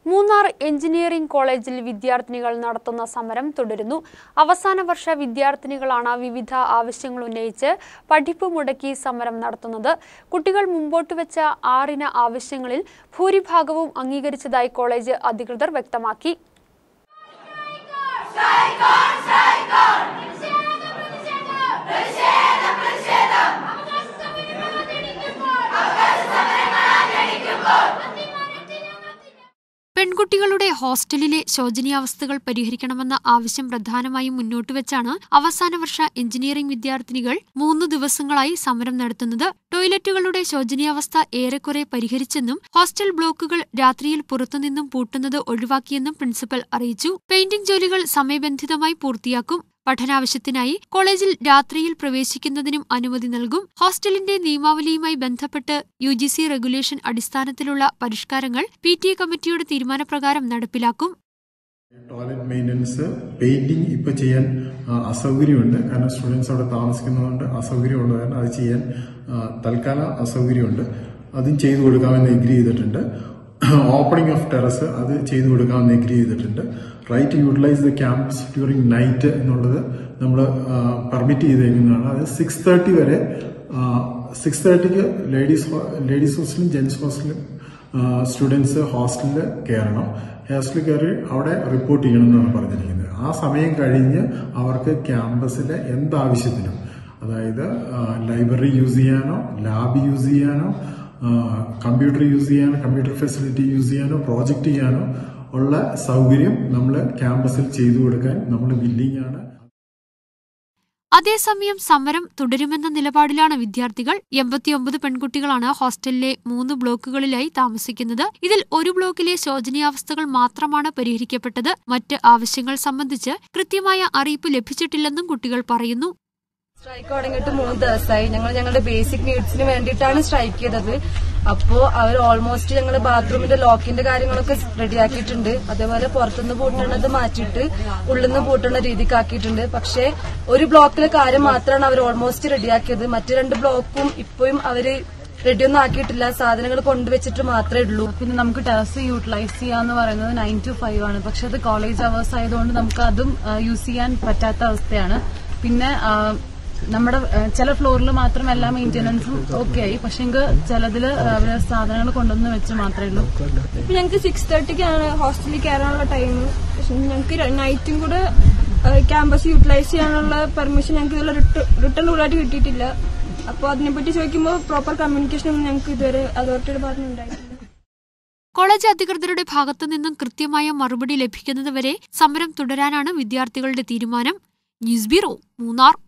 Munnar engineering കോളേജിൽ വിദ്യാർത്ഥിനികൾ നടത്തുന്ന സമരം തുടരുന്നു അവസാന വർഷ വിദ്യാർത്ഥിനികളാണ് വിവിധ ആവശ്യങ്ങൾ ഉന്നയിച്ച് പഠിപ്പ് മുടക്കി സമരം നടത്തുന്നത് കുട്ടികൾ മുമ്പോട്ട് വെച്ച ആറിന ആവശ്യങ്ങളിൽ ഭൂരിഭാഗവും അംഗീകരിച്ചതായി കോളേജ് അധികൃതർ വ്യക്തമാക്കി പെൺകുട്ടികളുടെ ഹോസ്റ്റലിലെ ശോചനീയാവസ്ഥകൾ പരിഹരിക്കണമെന്ന ആവശ്യം പ്രധാനമായും മുന്നോട്ട് വെച്ചാണ് അവസാന വർഷ എഞ്ചിനീയറിംഗ് വിദ്യാർത്ഥിനികൾ മൂന്ന് ദിവസങ്ങളായി സമരം നടത്തുന്നത് ടോയ്ലറ്റുകളുടെ ശോചനീയാവസ്ഥ ഏറെക്കുറെ പരിഹരിച്ചെന്നും ഹോസ്റ്റൽ ബ്ലോക്കുകൾ രാത്രിയിൽ പുറത്തുനിന്നും പൂട്ടുന്നത് ഒഴിവാക്കിയെന്നും പ്രിൻസിപ്പൽ അറിയിച്ചു പെയിന്റിംഗ് ജോലികൾ സമയബന്ധിതമായി പൂർത്തിയാക്കും പഠനാവശ്യത്തിനായി കോളേജിൽ രാത്രിയിൽ പ്രവേശിക്കുന്നതിനും അനുമതി നൽകും ഹോസ്റ്റലിന്റെ നിയമാവലിയുമായി ബന്ധപ്പെട്ട് യു ജി സി റെഗുലേഷൻ അടിസ്ഥാനത്തിലുള്ള പരിഷ്കാരങ്ങൾ പി ടി എ കമ്മിറ്റിയുടെ തീരുമാനപ്രകാരം നടപ്പിലാക്കും ടോയ്ലറ്റ് മെയിൻ്റനൻസ് പെയിന്റിംഗ് ഇപ്പൊ ചെയ്യാൻ ആ, അസൗകര്യമുണ്ട് കാരണം സ്റ്റുഡൻസ് അവിടെ താമസിക്കുന്നതുകൊണ്ട് അസൗകര്യമുള്ളത് കാരണം അത് ചെയ്യാൻ ആ, തൽക്കാലം അസൗകര്യമുണ്ട് അതും ചെയ്തു കൊടുക്കാമെന്ന് എഗ്രി ചെയ്തിട്ടുണ്ട് ഓപ്പണിംഗ് ഓഫ് ടെറസ് അത് ചെയ്തു കൊടുക്കാമെന്ന് എഗ്രി ചെയ്തിട്ടുണ്ട് right utilise the campus during night എന്നുള്ളത് നമ്മൾ പെർമിറ്റ് ചെയ്തേക്കുന്നതാണ് അത് സിക്സ് തേർട്ടി വരെ സിക്സ് തേർട്ടിക്ക് ലേഡീസ് ലേഡീസ് ഹോസ്റ്റലും ജെൻസ് ഹോസ്റ്റലും സ്റ്റുഡൻസ് ഹോസ്റ്റലിൽ കയറണം ഹോസ്റ്റലിൽ കയറി അവിടെ റിപ്പോർട്ട് ചെയ്യണം എന്നാണ് പറഞ്ഞിരിക്കുന്നത് ആ സമയം കഴിഞ്ഞ് അവർക്ക് ക്യാമ്പസിലെ എന്താവശ്യത്തിനും അതായത് ലൈബ്രറി യൂസ് ചെയ്യാനോ ലാബ് യൂസ് ചെയ്യാനോ കമ്പ്യൂട്ടർ യൂസ് ചെയ്യാനോ കമ്പ്യൂട്ടർ ഫെസിലിറ്റി യൂസ് ചെയ്യാനോ പ്രോജക്റ്റ് ചെയ്യാനോ ഉള്ള സൗകര്യം നമ്മൾ ക്യാമ്പസിൽ ചെയ്തു കൊടുക്കാൻ നമ്മൾ വില്ലിംഗ് ആണ് അതേസമയം സമരം തുടരുമെന്ന നിലപാടിലാണ് വിദ്യാർത്ഥികൾ എൺപത്തിയൊമ്പത് പെൺകുട്ടികളാണ് ഹോസ്റ്റലിലെ മൂന്ന് ബ്ലോക്കുകളിലായി താമസിക്കുന്നത് ഇതിൽ ഒരു ബ്ലോക്കിലെ ശോചനീയാവസ്ഥകൾ മാത്രമാണ് പരിഹരിക്കപ്പെട്ടത് മറ്റ് ആവശ്യങ്ങൾ സംബന്ധിച്ച് കൃത്യമായ അറിയിപ്പ് ലഭിച്ചിട്ടില്ലെന്നും കുട്ടികൾ പറയുന്നു സ്ട്രൈക്ക് തുടങ്ങിയിട്ട് മൂന്ന് ദിവസമായി ഞങ്ങൾ ഞങ്ങളുടെ ബേസിക് നീഡ്സിന് വേണ്ടിയിട്ടാണ് സ്ട്രൈക്ക് ചെയ്തത് അപ്പോ അവർ ഓൾമോസ്റ്റ് ഞങ്ങൾ ബാത്റൂമിന്റെ ലോക്കിന്റെ കാര്യങ്ങളൊക്കെ റെഡിയാക്കിയിട്ടുണ്ട് അതേപോലെ പുറത്തുനിന്ന് പൂട്ടണത് മാറ്റിയിട്ട് ഉള്ളിൽ നിന്ന് പൂട്ടുന്ന രീതിക്ക് ആക്കിയിട്ടുണ്ട് പക്ഷേ ഒരു ബ്ലോക്കിലെ കാര്യം മാത്രമാണ് അവർ ഓൾമോസ്റ്റ് റെഡിയാക്കിയത് മറ്റു രണ്ട് ബ്ലോക്കും ഇപ്പോഴും അവര് റെഡിയൊന്നും ആക്കിയിട്ടില്ല സാധനങ്ങൾ കൊണ്ടുവച്ചിട്ട് മാത്രമേ ഉള്ളൂ പിന്നെ നമുക്ക് ടെറസ് യൂട്ടിലൈസ് ചെയ്യാന്ന് പറയുന്നത് നയൻ ടു ഫൈവ് ആണ് പക്ഷെ അത് കോളേജ് അവേഴ്സ് ആയതുകൊണ്ട് നമുക്ക് അതും യൂസ് ചെയ്യാൻ പറ്റാത്ത അവസ്ഥയാണ് പിന്നെ ആ, നമ്മുടെ ആ, ചില ഫ്ലോറിൽ മാത്രം എല്ലാ മെയിന്റനൻസും ഓക്കെ ആയി പക്ഷെങ്കിൽ ചിലതിൽ അവര് സാധനങ്ങൾ കൊണ്ടുവന്ന് വെച്ച് മാത്രമേ ഉള്ളൂ ഇപ്പൊ ഞങ്ങൾക്ക് സിക്സ് തേർട്ടിക്കാണ് ഹോസ്റ്റലിൽ കയറാനുള്ള ടൈം പക്ഷെ ഞങ്ങൾക്ക് നൈറ്റും കൂടെ ക്യാമ്പസ് യൂട്ടിലൈസ് ചെയ്യാനുള്ള പെർമിഷൻ ഞങ്ങൾക്ക് ഇതുവരെ റിട്ടേൺ റൂളായിട്ട് കിട്ടിയിട്ടില്ല അപ്പോൾ അതിനെപ്പറ്റി ചോദിക്കുമ്പോൾ പ്രോപ്പർ കമ്മ്യൂണിക്കേഷൻ ഒന്നും ഞങ്ങൾക്ക് ഇതുവരെ അതോറിറ്റിയുടെ ഭാഗത്തുനിന്നുണ്ടായിട്ടില്ല കോളേജ് അധികൃതരുടെ ഭാഗത്തു നിന്നും കൃത്യമായ മറുപടി ലഭിക്കുന്നതുവരെ സമരം തുടരാനാണ് വിദ്യാർത്ഥികളുടെ തീരുമാനം ന്യൂസ് ബ്യൂറോ മൂന്നാർ